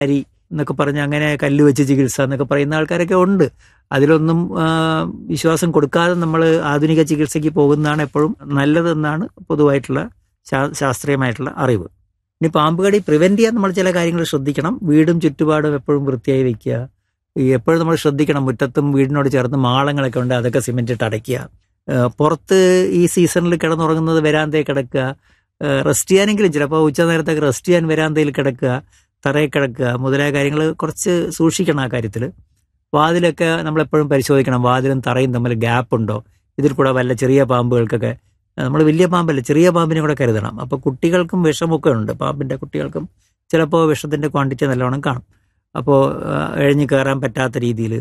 അരി എന്നൊക്കെ പറഞ്ഞ് അങ്ങനെ കല്ല് വെച്ച് ചികിത്സ എന്നൊക്കെ പറയുന്ന ആൾക്കാരൊക്കെ ഉണ്ട് അതിലൊന്നും ആ, വിശ്വാസം കൊടുക്കാതെ നമ്മൾ ആധുനിക ചികിത്സയ്ക്ക് പോകുന്നതാണ് എപ്പോഴും നല്ലതെന്നാണ് പൊതുവായിട്ടുള്ള ശാ- ശാസ്ത്രീയമായിട്ടുള്ള അറിവ് ഇനി പാമ്പ് കടി പ്രിവെന്റ് ചെയ്യാൻ നമ്മൾ ചില കാര്യങ്ങൾ ശ്രദ്ധിക്കണം വീടും ചുറ്റുപാടും എപ്പോഴും വൃത്തിയായി വെക്കുക ഈ എപ്പോഴും നമ്മൾ ശ്രദ്ധിക്കണം മുറ്റത്തും വീടിനോട് ചേർന്ന് മാളങ്ങളൊക്കെ ഉണ്ട് അതൊക്കെ സിമെന്റ് ഇട്ട് അടയ്ക്കുക ആ, പുറത്ത് ഈ സീസണിൽ കിടന്നുറങ്ങുന്നത് വരാന്തയിൽ കിടക്കുക റെസ്റ്റ് ചെയ്യാനെങ്കിലും ചിലപ്പോൾ ഉച്ച നേരത്തൊക്കെ റെസ്റ്റ് ചെയ്യാൻ വരാന്തയിൽ കിടക്കുക തറയിൽ കിടക്കുക മുതലായ കാര്യങ്ങൾ കുറച്ച് സൂക്ഷിക്കണം ആ കാര്യത്തിൽ വാതിലൊക്കെ നമ്മളെപ്പോഴും പരിശോധിക്കണം വാതിലും തറയും തമ്മിൽ ഗ്യാപ്പ് ഉണ്ടോ ഇതിൽ കൂടെ വല്ല ചെറിയ പാമ്പുകൾക്കൊക്കെ നമ്മൾ വലിയ പാമ്പല്ല ചെറിയ പാമ്പിനെ കൂടെ കരുതണം അപ്പോൾ കുട്ടികൾക്കും വിഷമൊക്കെ ഉണ്ട് പാമ്പിൻ്റെ കുട്ടികൾക്കും ചിലപ്പോൾ വിഷത്തിൻ്റെ ക്വാണ്ടിറ്റി നല്ലവണ്ണം കാണും അപ്പോൾ എഴഞ്ഞു കയറാൻ പറ്റാത്ത രീതിയിൽ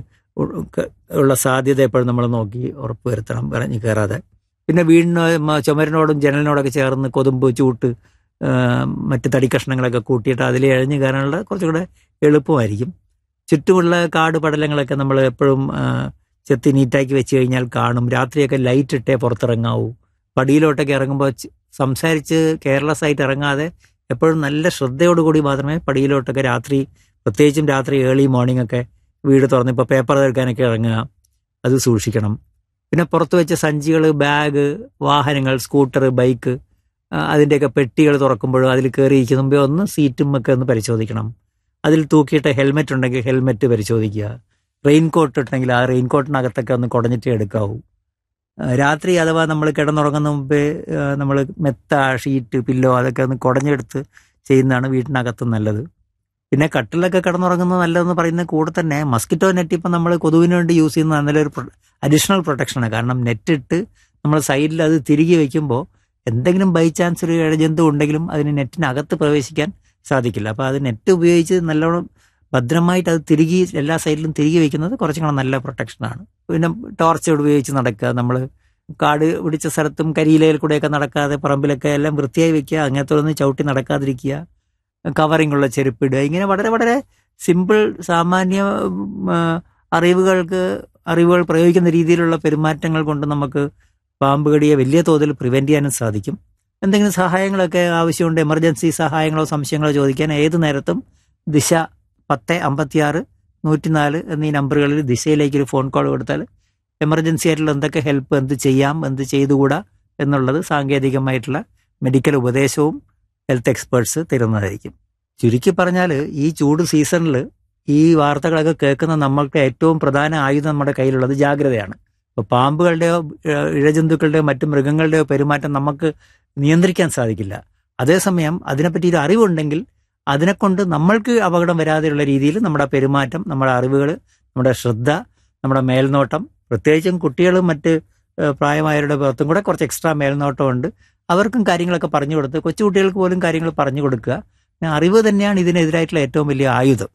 ഉള്ള സാധ്യത എപ്പോഴും നമ്മൾ നോക്കി ഉറപ്പ് വരുത്തണം ഇറങ്ങി കയറാതെ പിന്നെ വീടിന് മ- ചുമരിനോടും ജനലിനോടൊക്കെ ചേർന്ന് കൊതുമ്പ് ചൂട്ട് ആ, മറ്റ് തടി കഷ്ണങ്ങളൊക്കെ കൂട്ടിയിട്ട് അതിൽ എഴഞ്ഞു കയറാനുള്ള കുറച്ചുകൂടെ എളുപ്പമായിരിക്കും ചുറ്റുമുള്ള കാട് പടലങ്ങളൊക്കെ നമ്മൾ എപ്പോഴും ആ, ചെത്തി നീറ്റാക്കി വെച്ച് കഴിഞ്ഞാൽ കാണും രാത്രിയൊക്കെ ലൈറ്റ് ഇട്ടേ പുറത്തിറങ്ങാവൂ പടിയിലോട്ടൊക്കെ ഇറങ്ങുമ്പോൾ ച്- സംസാരിച്ച് കെയർലെസ് ആയിട്ട് ഇറങ്ങാതെ എപ്പോഴും നല്ല ശ്രദ്ധയോടുകൂടി മാത്രമേ പടിയിലോട്ടൊക്കെ രാത്രി പ്രത്യേകിച്ചും രാത്രി ഏർലി മോർണിംഗ് ഒക്കെ വീട് തുറന്ന് ഇപ്പോൾ പേപ്പർ തീർക്കാനൊക്കെ ഇറങ്ങുക അത് സൂക്ഷിക്കണം പിന്നെ പുറത്ത് വെച്ച സഞ്ചികൾ ബാഗ് വാഹനങ്ങൾ സ്കൂട്ടർ ബൈക്ക് ആ, അതിൻ്റെയൊക്കെ പെട്ടികൾ തുറക്കുമ്പോഴും അതിൽ കയറിയിരിക്കുന്ന മുമ്പേ ഒന്ന് സീറ്റും ഒക്കെ ഒന്ന് പരിശോധിക്കണം അതിൽ തൂക്കിയിട്ട ഹെൽമെറ്റ് ഉണ്ടെങ്കിൽ ഹെൽമെറ്റ് പരിശോധിക്കുക റെയിൻ കോട്ട് ഇട്ടെങ്കിൽ ആ റെയിൻ കോട്ടിനകത്തൊക്കെ ഒന്ന് കുടഞ്ഞിട്ട് എടുക്കാവൂ ആ, രാത്രി അഥവാ നമ്മൾ കിടന്നുറങ്ങുന്ന മുമ്പേ നമ്മൾ മെത്ത ഷീറ്റ് പില്ലോ അതൊക്കെ ഒന്ന് കുടഞ്ഞെടുത്ത് ചെയ്യുന്നതാണ് വീട്ടിനകത്ത് നല്ലത് പിന്നെ കട്ടിലൊക്കെ കിടന്നുറങ്ങുന്നത് നല്ലതെന്ന് പറയുന്ന കൂടെ തന്നെ മസ്കിറ്റോ നെറ്റ് ഇപ്പം നമ്മൾ കൊതുവിന് വേണ്ടി യൂസ് ചെയ്യുന്ന നല്ലൊരു അഡീഷണൽ പ്രൊട്ടക്ഷനാണ് കാരണം നെറ്റ് ഇട്ട് നമ്മൾ സൈഡിൽ അത് തിരികെ വെക്കുമ്പോൾ എന്തെങ്കിലും ബൈ ചാൻസ് ഒരു ഇഴജന്തു ഉണ്ടെങ്കിലും അതിന് നെറ്റിനകത്ത് പ്രവേശിക്കാൻ സാധിക്കില്ല അപ്പോൾ അത് നെറ്റ് ഉപയോഗിച്ച് നല്ലോണം ഭദ്രമായിട്ട് അത് തിരികെ എല്ലാ സൈഡിലും തിരികെ വെക്കുന്നത് കുറച്ചും കൂടെ നല്ല പ്രൊട്ടക്ഷനാണ് പിന്നെ ടോർച്ച് ഉപയോഗിച്ച് നടക്കുക നമ്മൾ കാട് പിടിച്ച സ്ഥലത്തും കരിയിലയിൽ കൂടെയൊക്കെ നടക്കാതെ പറമ്പിലൊക്കെ എല്ലാം വൃത്തിയായി വെക്കുക അങ്ങനത്തെ ഒന്നും ചവിട്ടി നടക്കാതിരിക്കുക കവറിംഗ് ഉള്ള ചെരുപ്പിടുക ഇങ്ങനെ വളരെ വളരെ സിമ്പിൾ സാമാന്യ ഉം, ആ, അറിവുകൾക്ക് അറിവുകൾ പ്രയോഗിക്കുന്ന രീതിയിലുള്ള പെരുമാറ്റങ്ങൾ കൊണ്ട് നമുക്ക് പാമ്പ് കടിയെ വലിയ തോതിൽ പ്രിവെന്റ് ചെയ്യാനും സാധിക്കും എന്തെങ്കിലും സഹായങ്ങളൊക്കെ ആവശ്യമുണ്ട് എമർജൻസി സഹായങ്ങളോ സംശയങ്ങളോ ചോദിക്കാൻ ഏത് നേരത്തും ദിശ പത്ത് അമ്പത്തിയാറ് നൂറ്റിനാല് എന്നീ നമ്പറുകളിൽ ദിശയിലേക്ക് ഒരു ഫോൺ കോൾ കൊടുത്താൽ എമർജൻസി ആയിട്ടുള്ള എന്തൊക്കെ ഹെൽപ്പ് എന്ത് ചെയ്യാം എന്ത് ചെയ്തുകൂടാ എന്നുള്ളത് സാങ്കേതികമായിട്ടുള്ള മെഡിക്കൽ ഉപദേശവും ഹെൽത്ത് എക്സ്പേർട്സ് തരുന്നതായിരിക്കും ചുരുക്കി പറഞ്ഞാൽ ഈ ചൂട് സീസണിൽ ഈ വാർത്തകളൊക്കെ കേൾക്കുന്ന നമ്മൾക്ക് ഏറ്റവും പ്രധാന ആയുധം നമ്മുടെ കയ്യിലുള്ളത് ജാഗ്രതയാണ് ഇപ്പോൾ പാമ്പുകളുടെയോ ഏഹ്, ഇഴജന്തുക്കളുടെയോ മറ്റു മൃഗങ്ങളുടെയോ പെരുമാറ്റം നമുക്ക് നിയന്ത്രിക്കാൻ സാധിക്കില്ല അതേസമയം അതിനെപ്പറ്റി ഒരു അറിവുണ്ടെങ്കിൽ അതിനെക്കൊണ്ട് നമ്മൾക്ക് അപകടം വരാതെയുള്ള രീതിയിൽ നമ്മുടെ പെരുമാറ്റം നമ്മുടെ അറിവുകൾ നമ്മുടെ ശ്രദ്ധ നമ്മുടെ മേൽനോട്ടം പ്രത്യേകിച്ചും കുട്ടികളും മറ്റ് ഏഹ്, പ്രായമായവരുടെ പുറത്തും കൂടെ കുറച്ച് എക്സ്ട്രാ മേൽനോട്ടമുണ്ട് അവർക്കും കാര്യങ്ങളൊക്കെ പറഞ്ഞു കൊടുത്ത് കൊച്ചുകുട്ടികൾക്ക് പോലും കാര്യങ്ങൾ പറഞ്ഞു കൊടുക്കുക പിന്നെ അറിവ് തന്നെയാണ് ഇതിനെതിരായിട്ടുള്ള ഏറ്റവും വലിയ ആയുധം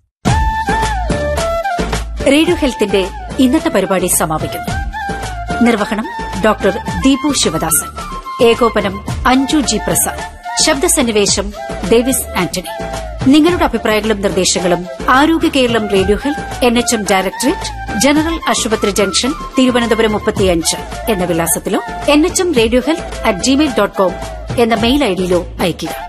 റേഡിയോ ഹെൽത്തിന്റെ ഇന്നത്തെ പരിപാടി സമാപിക്കുന്നു നിർവഹണം ഡോക്ടർ ദീപു ശിവദാസൻ ഏകോപനം അഞ്ജു ജി പ്രസാദ് ശബ്ദസന്നിവേശം ഡേവിസ് ആന്റണി നിങ്ങളുടെ അഭിപ്രായങ്ങളും നിർദ്ദേശങ്ങളും Arogya Keralam radio health N H M directorate general ആശുപത്രി ജംഗ്ഷൻ തിരുവനന്തപുരം മുപ്പത്തിയഞ്ച് എന്ന വിലാസത്തിലോ N H M radio health at Gmail dot com എന്ന മെയിൽ ഐഡിയിലോ അയയ്ക്കുക